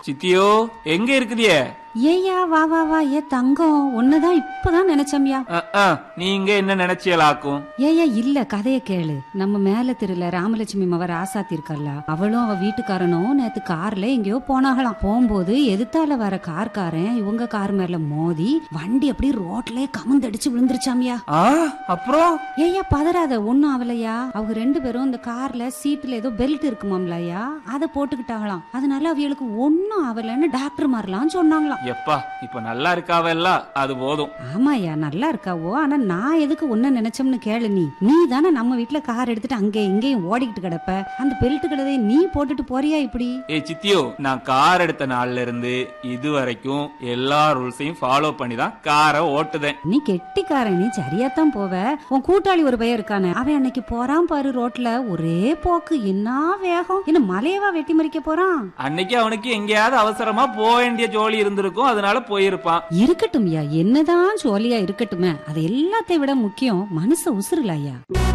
சித்தியோ எங்க இருக்குதியே ஏய்யா வா வா வா ஏ தங்கம் உன்னதான் இப்பதான் நினைச்சம்யா அஹ், அஹ், நீங்க என்ன நினைச்சியலாக்கும் ஏய்யா இல்ல கதைய கேளு நம்ம மேல தெருல ராமலட்சுமி மவ ராசாத்தி இருக்கல்ல அவளும் அவ வீட்டுக்காரனும் நேத்து கார்ல எங்கேயோ போனாகலாம் போகும்போது எதிர்த்தால வர கார்காரன் இவங்க கார் மேல மோதி வண்டி அப்படியே ரோட்லயே கமுந்தடிச்சு விழுந்துருச்சாமியா ஆ அப்புறம் ஏய்யா பதறாத ஒண்ணும் ஆவலையா அவங்க ரெண்டு பேரும் இந்த கார்ல சீட்ல ஏதோ பெல்ட் இருக்குமாம்லயா அதை போட்டுக்கிட்டாங்களாம் அதனால அவங்களுக்கு ஒண்ணும் ஆவலன்னு டாக்டர் மாரலாம் சொன்னாங்களாம் எப்பா இப்ப நல்லா இருக்காவல்ல அது போதும் ஆமாயா நல்லா இருக்காவோ ஆனா நான் எதுக்கு ஒன்ன நினைச்சோம்னு கேளு நீ நீ தானே நம்ம வீட்ல கார் எடுத்துட்டு அங்கே இங்கேயும் ஓடிக்கிட்டு கிடப்ப அந்த பெல்ட் கலதை நீ போட்டுட்டு போறியா இப்படி ஏ சித்தியோ நான் கார் எடுத்த நாள்ல இருந்து இது வரைக்கும் எல்லா ரூல்ஸையும் ஃபாலோ பண்ணி தான் காரை ஓட்டுதேன் நீ கெட்டிக்காரன் நீ சரியாத்தான் போவ உன் கூட்டாளி ஒரு பையன் இருக்கானே அவன் அன்னைக்கு போறான் பாரு ரோட்ல ஒரே போக்கு என்ன வேகம் என்ன மலையவா வெட்டி மறிக்க போறான் அன்னைக்கு அவனுக்கு எங்கேயாவது அவசரமா போக வேண்டிய ஜோலி இருந்திருக்கும் அதனால போயிருப்பான் இருக்கட்டும்யா என்னதான் ஜோலியா இருக்கட்டுமே அது எல்லாத்தையும் விட முக்கியம் மனுஷ உசுருலாயா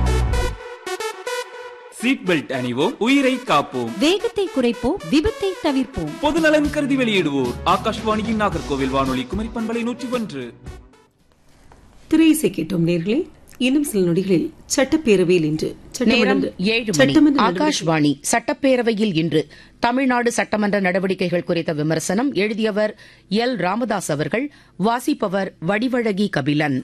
சீட் பெல்ட் அணிவோம் உயிரை காப்போம் வேகத்தை குறைப்போம் விபத்தை தவிர்ப்போம் பொதுநலன் கருதி வெளியிடுவோர் ஆகாஷ்வாணியின் நாகர்கோவில் வானொலி குமரி பண்பலை நூற்றி ஒன்று திரையிசை கேட்டோம் நேர்களே இன்னும் சில நொடிகளில் சட்டப்பேரவையில் இன்று நேரம் சட்டமன்ற- ஏழு மணி சட்டமன்ற நடவடிக்கை- ஆகாஷ்வாணி சட்டப்பேரவையில் இன்று தமிழ்நாடு சட்டமன்ற நடவடிக்கைகள் குறித்த விமர்சனம் எழுதியவர் எல் ராமதாஸ் அவர்கள் வாசிப்பவர் வடிவழகி கபிலன்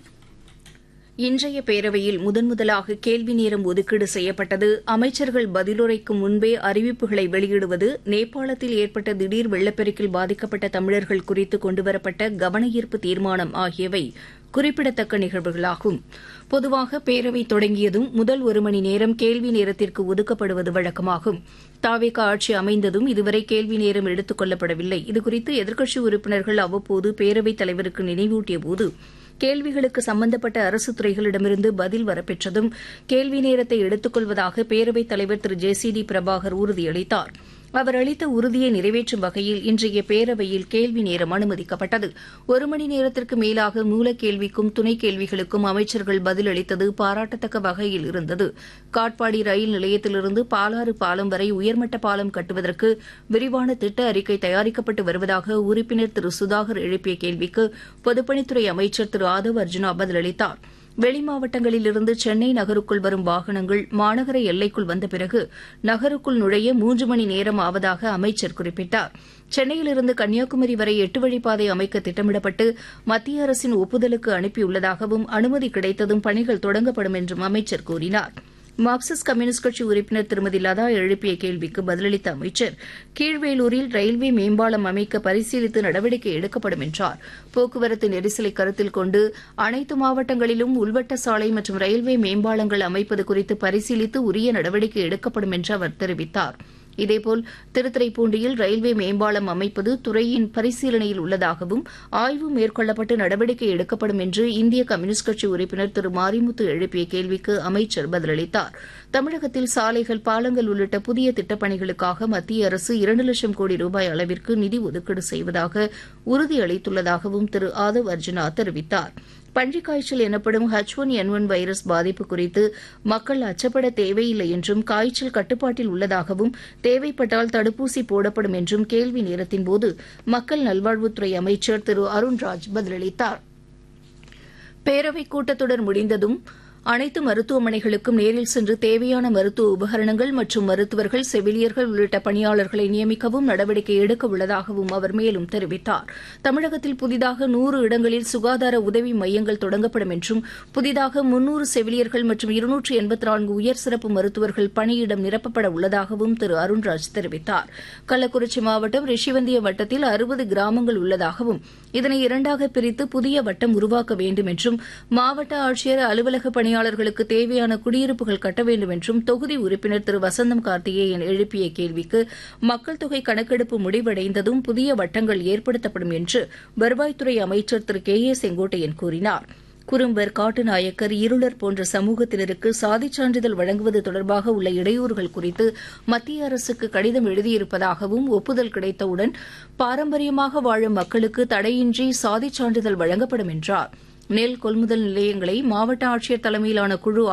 இன்றைய பேரவையில் முதன்முதலாக கேள்வி நேரம் ஒதுக்கீடு செய்யப்பட்டது அமைச்சர்கள் பதிலுரைக்கும் முன்பே அறிவிப்புகளை வெளியிடுவது நேபாளத்தில் ஏற்பட்ட திடீர் வெள்ளப்பெருக்கில் பாதிக்கப்பட்ட தமிழர்கள் குறித்து கொண்டுவரப்பட்ட கவனஈர்ப்பு தீர்மானம் ஆகியவை குறிப்பிடத்தக்க நிகழ்வுகளாகும் பொதுவாக பேரவை தொடங்கியதும் முதல் ஒரு மணி நேரம் கேள்வி நேரத்திற்கு ஒதுக்கப்படுவது வழக்கமாகும் தாவேக ஆட்சி அமைந்ததும் இதுவரை கேள்வி நேரம் எடுத்துக் கொள்ளப்படவில்லை இதுகுறித்து எதிர்க்கட்சி உறுப்பினர்கள் அவ்வப்போது பேரவைத் தலைவருக்கு நினைவூட்டிய போது கேள்விகளுக்கு சம்பந்தப்பட்ட அரசு துறைகளிடமிருந்து பதில் வரப்பெற்றதும் கேள்வி நேரத்தை எடுத்துக் கொள்வதாக பேரவைத் தலைவர் Thiru J C D Prabhakar உறுதியளித்தார் அவர் அளித்த உறுதியை நிறைவேற்றும் வகையில் இன்றைய பேரவையில் கேள்வி நேரம் அனுமதிக்கப்பட்டது ஒரு மணி நேரத்திற்கு மேலாக மூலக்கேள்விக்கும் துணை கேள்விகளுக்கும் அமைச்சர்கள் பதிலளித்தது பாராட்டத்தக்க வகையில் இருந்தது காட்பாடி ரயில் நிலையத்திலிருந்து பாலாறு பாலம் வரை உயர்மட்ட பாலம் கட்டுவதற்கு விரிவான திட்ட அறிக்கை தயாரிக்கப்பட்டு வருவதாக உறுப்பினர் திரு சுதாகர் எழுப்பிய கேள்விக்கு பொதுப்பணித்துறை அமைச்சர் திரு ஆதவ் அர்ஜுனா பதிலளித்தார் வெளி மாவட்டங்களிலிருந்து சென்னை நகருக்குள் வரும் வாகனங்கள் மாநகர எல்லைக்குள் வந்த பிறகு நகருக்குள் நுழைய மூன்று மணி நேரம் ஆவதாக அமைச்சர் குறிப்பிட்டார் சென்னையிலிருந்து கன்னியாகுமரி வரை எட்டு வழிப்பாதை அமைக்க திட்டமிடப்பட்டு மத்திய அரசின் ஒப்புதலுக்கு அனுப்பியுள்ளதாகவும் அனுமதி கிடைத்ததும் பணிகள் தொடங்கப்படும் என்றும் அமைச்சர் கூறினார் மார்க்சிஸ்ட் கம்யூனிஸ்ட் கட்சி உறுப்பினர் திருமதி லதா எழுப்பிய கேள்விக்கு பதிலளித்த அமைச்சர் கீழ்வேலூரில் ரயில்வே மேம்பாலம் அமைக்க பரிசீலித்து நடவடிக்கை எடுக்கப்படும் என்றார் போக்குவரத்து நெரிசலை கருத்தில் கொண்டு அனைத்து மாவட்டங்களிலும் உள்வட்ட சாலை மற்றும் ரயில்வே மேம்பாலங்கள் அமைப்பது குறித்து பரிசீலித்து உரிய நடவடிக்கை எடுக்கப்படும் என்று அவர் தெரிவித்தார் இதேபோல் திருத்துறைப்பூண்டியில் ரயில்வே மேம்பாலம் அமைப்பது துறையின் பரிசீலனையில் உள்ளதாகவும் ஆய்வு மேற்கொள்ளப்பட்டு நடவடிக்கை எடுக்கப்படும் என்று இந்திய கம்யூனிஸ்ட் கட்சி உறுப்பினர் திரு மாரிமுத்து எழுப்பிய கேள்விக்கு அமைச்சர் பதிலளித்தார் தமிழகத்தில் சாலைகள் பாலங்கள் உள்ளிட்ட புதிய திட்டப்பணிகளுக்காக மத்திய அரசு இரண்டு லட்சம் கோடி ரூபாய் அளவிற்கு நிதி ஒதுக்கீடு செய்வதாக உறுதியளித்துள்ளதாகவும் திரு ஆதவ் அர்ஜுனா தெரிவித்தார் பன்றிக் காய்ச்சல் எனப்படும் H one N one virus பாதிப்பு குறித்து மக்கள் அச்சப்பட தேவையில்லை என்றும் காய்ச்சல் கட்டுப்பாட்டில் உள்ளதாகவும் தேவைப்பட்டால் தடுப்பூசி போடப்படும் என்றும் கேள்வி நேரத்தின்போது மக்கள் நல்வாழ்வுத்துறை அமைச்சர் திரு அருண்ராஜ் பதிலளித்தார் பேரவைக் கூட்டத்தொடர் முடிந்ததும் அனைத்து மருத்துவமனைகளுக்கும் நேரில் சென்று தேவையான மருத்துவ உபகரணங்கள் மற்றும் மருத்துவர்கள் செவிலியர்கள் உள்ளிட்ட பணியாளர்களை நியமிக்கவும் நடவடிக்கை எடுக்க உள்ளதாகவும் அவர் மேலும் தெரிவித்தார் தமிழகத்தில் புதிதாக நூறு இடங்களில் சுகாதார உதவி மையங்கள் தொடங்கப்படும் என்றும் புதிதாக முன்னூறு செவிலியர்கள் மற்றும் இருநூற்று எண்பத்தி நான்கு உயர் சிறப்பு மருத்துவர்கள் பணியிடம் நிரப்பப்பட உள்ளதாகவும் திரு அருண்ராஜ் தெரிவித்தார் கள்ளக்குறிச்சி மாவட்டம் ரிஷிவந்திய வட்டத்தில் அறுபது கிராமங்கள் உள்ளதாகவும் இதனை இரண்டாக பிரித்து புதிய வட்டம் உருவாக்க வேண்டும் என்றும் மாவட்ட ஆட்சியர் அலுவலக பணியாளர்களுக்கு தேவையான குடியிருப்புகள் கட்ட வேண்டும் என்றும் தொகுதி உறுப்பினர் திரு வசந்தம் கார்த்திகேயன் எழுப்பிய கேள்விக்கு மக்கள் தொகை கணக்கெடுப்பு முடிவடைந்ததும் புதிய வட்டங்கள் ஏற்படுத்தப்படும் என்று வருவாய்த்துறை அமைச்சர் திரு கே ஏ செங்கோட்டையன் கூறினார் குறும்பர் காட்டுநாயக்கர் இருளர் போன்ற சமூகத்தினருக்கு சாதிச் சான்றிதழ் வழங்குவது தொடர்பாக உள்ள இடையூறுகள் குறித்து மத்திய அரசுக்கு கடிதம் எழுதியிருப்பதாகவும் ஒப்புதல் கிடைத்தவுடன் பாரம்பரியமாக வாழும் மக்களுக்கு தடையின்றி சாதிச் சான்றிதழ் வழங்கப்படும் என்றார் நெல் கொள்முதல் நிலையங்களை மாவட்ட ஆட்சியர் தலைமையிலான குழு